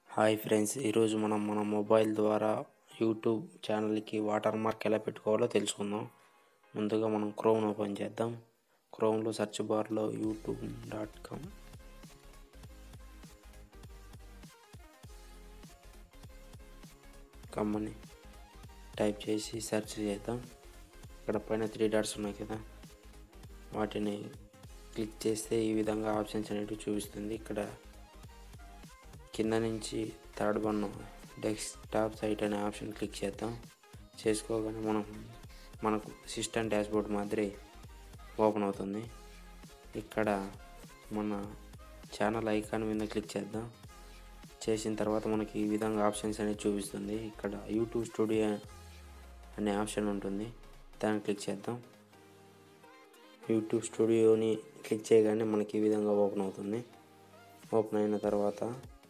hi friends ఈరోజు మనం మన మొబైల్ ద్వారా యూట్యూబ్ ఛానల్కి వాటర్ మార్క్ ఎలా పెట్టుకోవాలో తెలుసుకుందాం ముందుగా మనం క్రోమ్ ఓపెన్ చేద్దాం క్రోమ్లో సెర్చ్ బార్లో యూట్యూబ్ డాట్ కామ్ కమ్మని టైప్ చేసి సెర్చ్ చేద్దాం ఇక్కడ పైన త్రీ డాట్స్ ఉన్నాయి కదా వాటిని క్లిక్ చేస్తే ఈ విధంగా ఆప్షన్స్ అనేవి చూపిస్తుంది ఇక్కడ కింద నుంచి థర్డ్ వన్ డెస్క్టాప్ సైట్ అనే ఆప్షన్ క్లిక్ చేద్దాం చేసుకోగానే మనం మనకు సిస్టమ్ డాష్బోర్డ్ మాదిరి ఓపెన్ అవుతుంది ఇక్కడ మన ఛానల్ ఐకాన్ మీద క్లిక్ చేద్దాం చేసిన తర్వాత మనకి ఈ విధంగా ఆప్షన్స్ అనేవి చూపిస్తుంది ఇక్కడ యూట్యూబ్ స్టూడియో అనే ఆప్షన్ ఉంటుంది దాన్ని క్లిక్ చేద్దాం యూట్యూబ్ స్టూడియోని క్లిక్ చేయగానే మనకి ఈ విధంగా ఓపెన్ అవుతుంది ఓపెన్ అయిన తర్వాత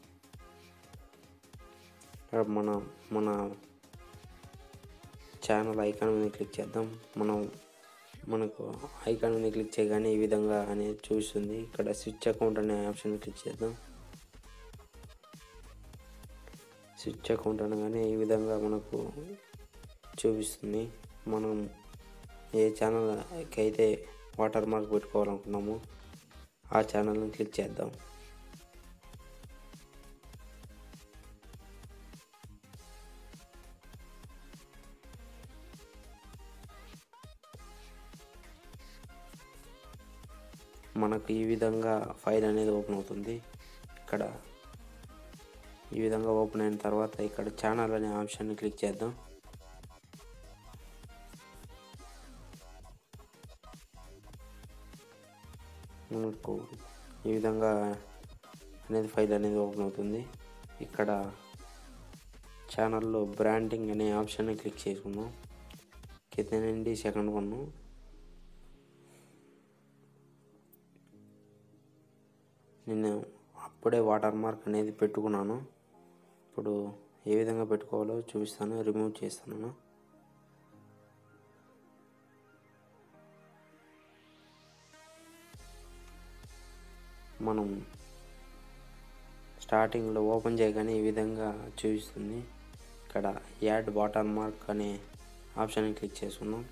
ఇక్కడ మన మన ఛానల్ ఐకాన్ మీద క్లిక్ చేద్దాం మనం మనకు ఐకాన్ మీద క్లిక్ చేయగానే ఈ విధంగా అనేది చూపిస్తుంది ఇక్కడ స్విచ్ అకౌంట్ అనే ఆప్షన్ క్లిక్ చేద్దాం స్విచ్ అకౌంట్ అనగానే ఈ విధంగా మనకు చూపిస్తుంది మనం ఏ ఛానల్కి అయితే వాటర్ మార్క్ పెట్టుకోవాలనుకున్నామో ఆ ఛానల్ని క్లిక్ చేద్దాం మనకు ఈ విధంగా ఫైల్ అనేది ఓపెన్ అవుతుంది ఇక్కడ ఈ విధంగా ఓపెన్ అయిన తర్వాత ఇక్కడ ఛానల్ అనే ఆప్షన్ని క్లిక్ చేద్దాం మనకు ఈ విధంగా అనేది ఫైల్ అనేది ఓపెన్ అవుతుంది ఇక్కడ ఛానల్లో బ్రాండింగ్ అనే ఆప్షన్ని క్లిక్ చేసుకుందాం కింద నుండి సెకండ్ వన్ నేను అప్పుడే వాటర్ మార్క్ అనేది పెట్టుకున్నాను ఇప్పుడు ఏ విధంగా పెట్టుకోవాలో చూపిస్తాను రిమూవ్ చేస్తున్నాను మనం స్టార్టింగ్లో ఓపెన్ చేయగానే ఈ విధంగా చూపిస్తుంది ఇక్కడ యాడ్ వాటర్ మార్క్ అనే ఆప్షన్ క్లిక్ చేసుకున్నాం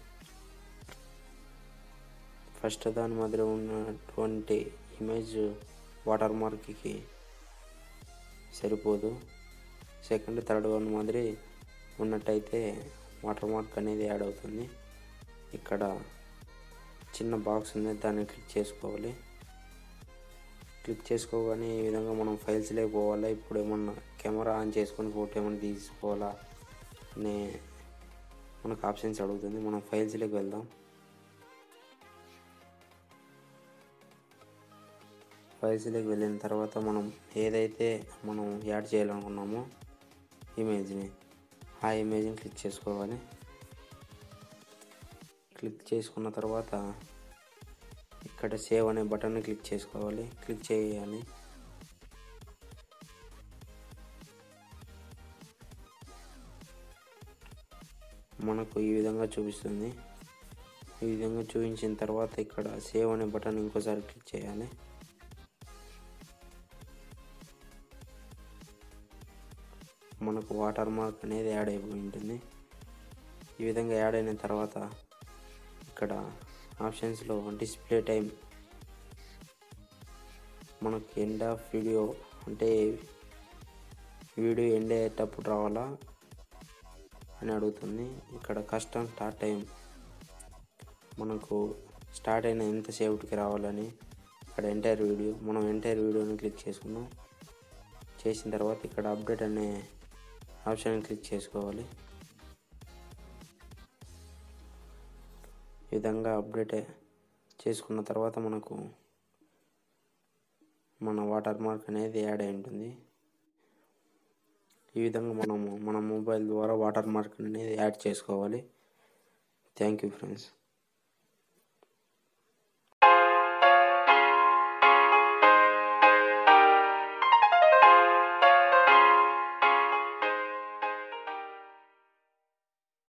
ఫస్ట్ దాని మాదిరి ఉన్నటువంటి ఇమేజ్ వాటర్ మార్క్కి సరిపోదు సెకండ్ థర్డ్ వన్ మాదిరి ఉన్నట్టయితే వాటర్ మార్క్ అనేది యాడ్ అవుతుంది ఇక్కడ చిన్న బాక్స్ ఉంది దాన్ని క్లిక్ చేసుకోవాలి క్లిక్ చేసుకోగానే ఈ విధంగా మనం ఫైల్స్లోకి పోవాలా ఇప్పుడు ఏమన్నా కెమెరా ఆన్ చేసుకొని ఫోటో ఏమైనా తీసుకోవాలా అనే మనకు ఆప్షన్స్ అడుగుతుంది మనం ఫైల్స్లోకి వెళ్దాం ఫైల్స్లోకి వెళ్ళిన తర్వాత మనం ఏదైతే మనం యాడ్ చేయాలనుకున్నామో ఇమేజ్ని ఆ ఇమేజ్ని క్లిక్ చేసుకోవాలి క్లిక్ చేసుకున్న తర్వాత ఇక్కడ సేవ్ అనే బటన్ని క్లిక్ చేసుకోవాలి క్లిక్ చేయాలి మనకు ఈ విధంగా చూపిస్తుంది ఈ విధంగా చూపించిన తర్వాత ఇక్కడ సేవ్ అనే బటన్ ఇంకోసారి క్లిక్ చేయాలి మనకు వాటర్ మార్క్ అనేది యాడ్ అయిపోయి ఉంటుంది ఈ విధంగా యాడ్ అయిన తర్వాత ఇక్కడ ఆప్షన్స్లో డిస్ప్లే టైం మనకు ఎండ్ ఆఫ్ వీడియో అంటే వీడియో ఎండ్ అయ్యేటప్పుడు రావాలా అని అడుగుతుంది ఇక్కడ కస్టమ్ స్టార్ట్ టైం మనకు స్టార్ట్ అయిన ఎంతసేపటికి రావాలని ఇక్కడ ఎంటైర్ వీడియో మనం ఎంటైర్ వీడియోని క్లిక్ చేసుకున్నాం చేసిన తర్వాత ఇక్కడ అప్డేట్ అనే ఆప్షన్ క్లిక్ చేసుకోవాలి ఈ విధంగా అప్డేట్ చేసుకున్న తర్వాత మనకు మన వాటర్ మార్క్ అనేది యాడ్ అయి ఉంటుంది ఈ విధంగా మనము మన మొబైల్ ద్వారా వాటర్ మార్క్ అనేది యాడ్ చేసుకోవాలి థ్యాంక్ యూ ఫ్రెండ్స్